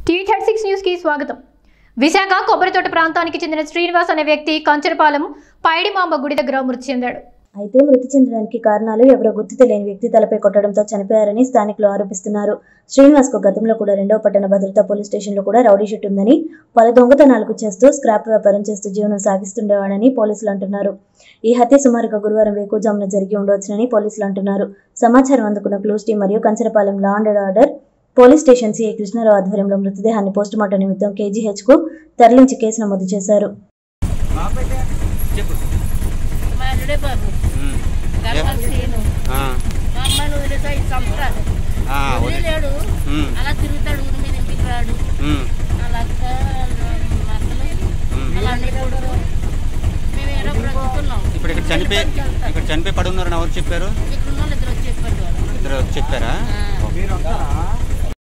Tea thirty six news కి స్వాగతం విశాఖ కొబ్బరితోట ప్రాంతానికి చెందిన శ్రీనివాస్ అనే వ్యక్తి కంచరపాలెం పైడిమాంబ గుడి దగ్గర మృతి చెందాడు అయితే మృతి చెందడానికి కారణాలు ఎవరో గుర్తు తెలియని వ్యక్తి తలపై కొట్టడంతో చనిపోయారని స్థానికులు ఆరోపిస్తున్నారు శ్రీనివాస్ కు గతంలో కూడా రెండవ పట్టణ భద్రతా పోలీస్ స్టేషన్లో కూడా రౌడీ షీట్ ఉందని పలు దొంగతనాలకు చేస్తూ స్క్రాప్ వ్యాపారం చేస్తూ జీవనం సాగిస్తుండేవాడని పోలీసులు అంటున్నారు ఈ హత్య సుమారుగా గురువారం వేకుజామున జరిగి ఉండవచ్చునని పోలీసులు అంటున్నారు సమాచారం అందుకున్న క్లూస్ టీం మరియు Kancharapalem law and order police station CI Krishnarao ఆధ్వర్యంలో మృతదేహాన్ని పోస్టుమార్టం నిమిత్తం కేజీహెచ్ కు తరలించి కేసు నమోదు చేశారు చెప్పు మా అల్లుడే బాబు ఉమ్. గర్భం చేయను ఆ, మా అమ్మని వదిలేసి ఐదు సంవత్సరాలు ఆ, వదిలే. వదిలేడు ఉమ్, అలా తిరుగుతాడు ఊరి మీద ఇంటికి రాడు ఉమ్, అలా అక్క మా అత్తలు ఉమ్. అలా అనేటప్పుడు మేము ఏదో బ్రతుకుతున్నాం ఇప్పుడు ఇక్కడ చనిపోయి ఇక్కడ చనిపోయి పడి ఉన్నారని ఎవరు చెప్పారు ఇక్కడ ఉన్న వాళ్ళు ఇద్దరు వచ్చి చెప్పారు వాళ్ళు. ఇద్దరు వచ్చి చెప్పారా ఆ.